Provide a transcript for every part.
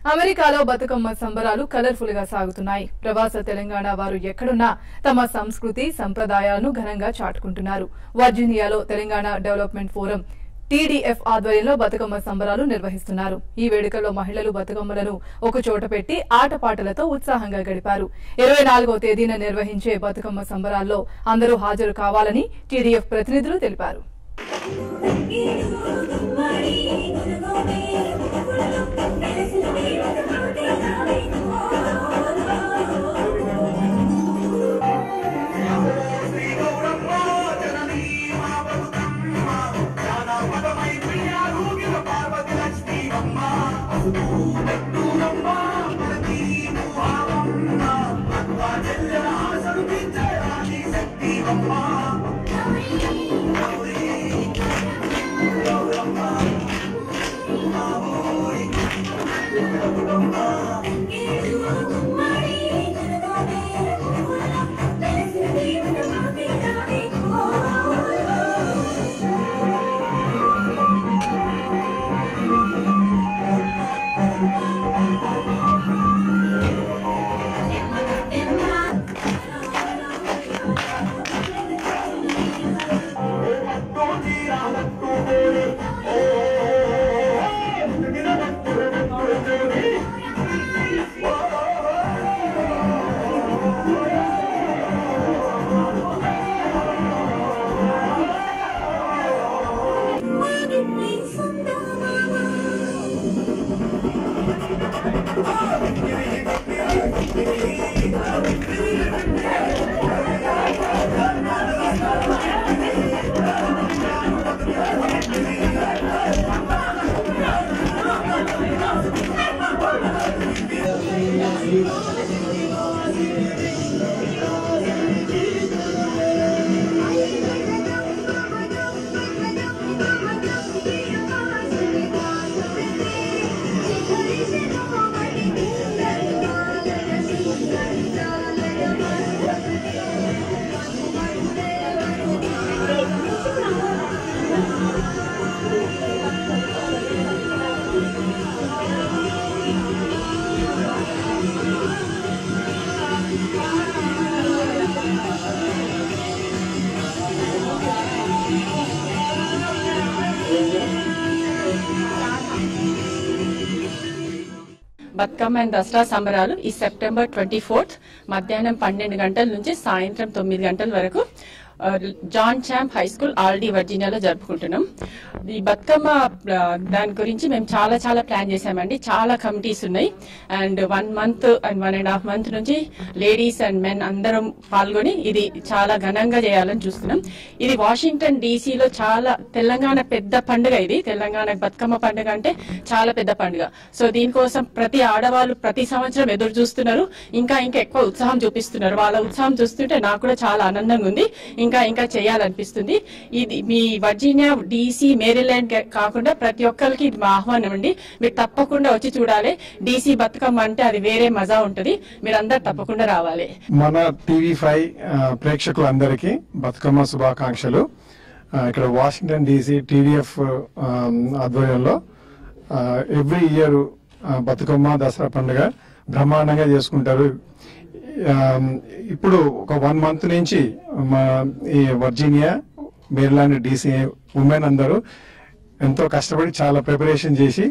అమెరికాలో బతుకమ్మ సంబరాలు కలర్ఫుల్ గా సాగుతున్నాయి ప్రవాస తెలంగాణ వారు ఎక్కడున్నా తమ సంస్కృతి సంప్రదాయాలను ఘనంగా చాటుకుంటున్నారు వర్జీనియాలో తెలంగాణ డెవలప్మెంట్ ఫోరం టీడీఎఫ్ ఆధ్వర్యంలో బతుకమ్మ సంబరాలు నిర్వహిస్తున్నారు ఈ వేడుకల్లో మహిళలు బతుకమ్మలను ఒక చోట పెట్టి ఆటపాటలతో ఉత్సాహంగా గడిపారు ఇరవై నాలుగో తేదీన నిర్వహించే బతుకమ్మ సంబరాల్లో అందరూ హాజరు కావాలని టీడీఎఫ్ ప్రతినిధులు తెలిపారు బతుకమ్మ అండ్ దసరా సంబరాలు ఈ సెప్టెంబర్ ట్వంటీ ఫోర్త్ మధ్యాహ్నం పన్నెండు గంటల నుంచి సాయంత్రం తొమ్మిది గంటల వరకు ఆ, John Champe high school Aldie వర్జీనియాలో జరుపుకుంటున్నాం ఈ బతుకమ్మ ఆ, దాని గురించి మేము చాలా చాలా ప్లాన్ చేశామండి చాలా కమిటీస్ ఉన్నాయి and one month and one and half month నుంచి లేడీస్ అండ్ మెన్ అందరం పాల్గొని ఇది చాలా ఘనంగా చేయాలని చూస్తున్నాం ఇది వాషింగ్టన్ డీసీలో చాలా తెలంగాణ పెద్ద పండుగ ఇది తెలంగాణ బతుకమ్మ పండుగ అంటే చాలా పెద్ద పండుగ సో దీనికోసం ప్రతి ఆడవాళ్ళు ప్రతి సంవత్సరం ఎదురు చూస్తున్నారు ఇంకా ఇంకా ఎక్కువ ఉత్సాహం చూపిస్తున్నారు వాళ్ళ ఉత్సాహం చూస్తుంటే నాకు కూడా చాలా ఆనందంగా ఉంది ఇంకా ఇంకా చేయాలనిపిస్తుంది ఇది మీ వర్జీనియా డీసీ మేరీల్యాండ్ కా- కాకుండా ప్రతి ఒక్కరికి ఇది మా ఆహ్వానం అండి మీరు తప్పకుండా వచ్చి చూడాలి డీసీ బతుకమ్మ అంటే అది వేరే మజా ఉంటది మీరందరూ తప్పకుండా రావాలి మన టీవీ ఫైవ్ ప్రేక్షకులందరికీ బతుకమ్మ శుభాకాంక్షలు ఆ, ఇక్కడ వాషింగ్టన్ డీసీ టీడీఎఫ్ ఆధ్వర్యంలో ఎవ్రీ ఇయర్ బతుకమ్మ దసరా పండుగ బ్రహ్మాండంగా చేసుకుంటారు ఆ, ఇప్పుడు ఒక వన్ మంత్ నుంచి మా ఈ వర్జీనియా మేరీలాండ్ డీసీ ఉమెన్ అందరూ ఎంతో కష్టపడి చాలా ప్రిపరేషన్ చేసి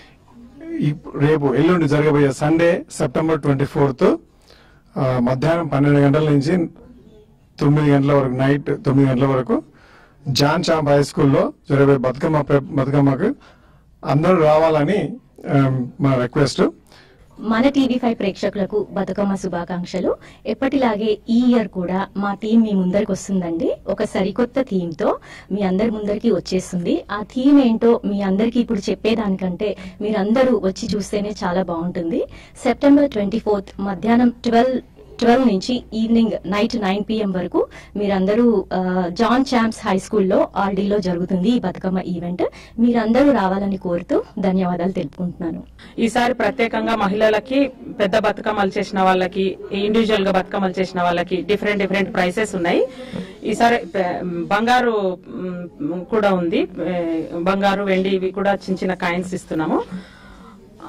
ఈ రేపు ఎల్లుండి జరగబోయే సండే సెప్టెంబర్ ట్వంటీ ఫోర్త్ మధ్యాహ్నం పన్నెండు గంటల నుంచి తొమ్మిది గంటల వరకు నైట్ తొమ్మిది గంటల వరకు జాన్ చాంప్ హై స్కూల్లో జరగబోయే బతుకమ్మ ప్ర- బతుకమ్మకు అందరూ రావాలని ఆ, మా రిక్వెస్ట్ మన టీవీ ఫైవ్ ప్రేక్షకులకు బతుకమ్మ శుభాకాంక్షలు ఎప్పటిలాగే ఈ ఇయర్ కూడా మా టీం మీ ముందరికి వస్తుందండి ఒక సరికొత్త థీమ్ తో మీ అందరి ముందరికి వచ్చేస్తుంది ఆ థీమ్ ఏంటో మీ అందరికి ఇప్పుడు చెప్పేదానికంటే మీరందరూ వచ్చి చూస్తేనే చాలా బాగుంటుంది సెప్టెంబర్ ట్వంటీ ఫోర్త్ మధ్యాహ్నం ట్వెల్వ్ ట్వెల్వ్ నుంచి ఈవినింగ్ నైట్ నైన్ పిఎం వరకు మీరందరూ ఆ, జాన్ చాంప్స్ హై స్కూల్లో ఆర్డీలో జరుగుతుంది ఈ బతుకమ్మ ఈవెంట్ మీరందరూ రావాలని కోరుతూ ధన్యవాదాలు తెలుపుకుంటున్నాను ఈసారి ప్రత్యేకంగా మహిళలకి పెద్ద బతుకమ్మలు చేసిన వాళ్ళకి ఇండివిజువల్ గా బతుకమ్మలు చేసిన వాళ్ళకి డిఫరెంట్ డిఫరెంట్ ప్రైసెస్ ఉన్నాయి ఈసారి ప- బంగారు మ్, కూడా ఉంది ఏ, బంగారు వెండి ఇవి కూడా చిన్న చిన్న కాయిన్స్ ఇస్తున్నాము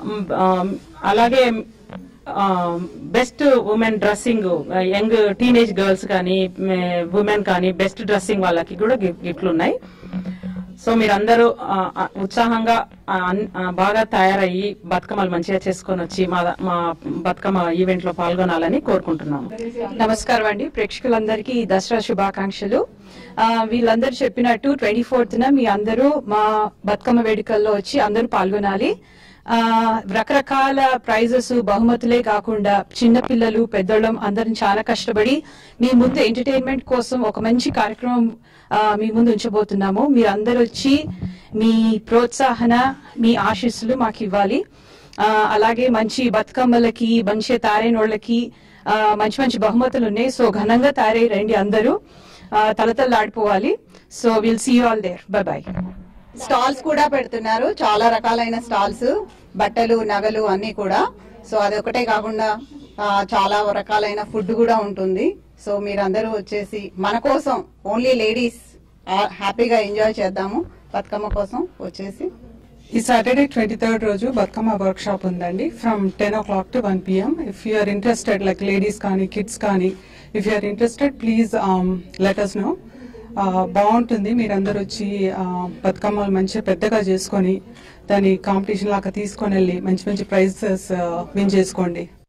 మ్, ఆ, అలాగే best women dressing young teenage girls కానీ ఉమెన్ కానీ బెస్ట్ డ్రెస్సింగ్ వాళ్ళకి కూడా గిఫ్- గిఫ్ట్లు ఉన్నాయి సో మీరందరూ ఆ, ఆ, ఉత్సాహంగా ఆ, అన్- ఆ, బాగా తయారయ్యి బతుకమ్మలు మంచిగా చేసుకొని వచ్చి మా మా బతుకమ్మ ఈవెంట్ లో పాల్గొనాలని కోరుకుంటున్నాము నమస్కారం అండి ప్రేక్షకులందరికీ ఈ దసరా శుభాకాంక్షలు ఆ, వీళ్ళందరూ చెప్పినట్టు ట్వంటీ ఫోర్త్ న మీ అందరూ మా బతుకమ్మ వేడుకల్లో వచ్చి అందరూ పాల్గొనాలి ఆ, రకరకాల ప్రైజెస్ బహుమతులే కాకుండా చిన్న పిల్లలు పెద్దోళ్ళం అందరం చాలా కష్టపడి మీ ముందు ఎంటర్టైన్మెంట్ కోసం ఒక మంచి కార్యక్రమం ఆ, మీ ముందు ఉంచబోతున్నాము మీరు అందరూ వచ్చి మీ ప్రోత్సాహన మీ ఆశీస్సులు మాకు ఇవ్వాలి ఆ, అలాగే మంచి బతుకమ్మలకి మంచి తారైనోళ్ళకి ఆ, మంచి మంచి బహుమతులు ఉన్నాయి సో ఘనంగా తారై రండి అందరూ ఆ, తలతల్లాడిపోవాలి so will see all there bye bye stalls కూడా పెడుతున్నారు చాలా రకాలైన స్టాల్స్ బట్టలు నగలు అన్ని కూడా సో అది ఒకటే కాకుండా ఆ, చాలా రకాలైన ఫుడ్ కూడా ఉంటుంది సో మీరందరూ వచ్చేసి మన కోసం ఓన్లీ లేడీస్ హ్యాపీగా ఎంజాయ్ చేద్దాము బతుకమ్మ కోసం వచ్చేసి ఈ సాటర్డే ట్వంటీ థర్డ్ రోజు బతుకమ్మ వర్క్ షాప్ ఉందండి from ten o'clock to one PM if you're interested like ladies కానీ కిడ్స్ కానీ if you're interested please let us know బాగుంటుంది మీరందరూ వచ్చి ఆ, బతుకమ్మలు మంచిగా పెద్దగా చేసుకొని దాని కాంపిటీషన్ లాగా తీసుకొని వెళ్ళి మంచి మంచి ప్రైజెస్ విన్ చేసుకోండి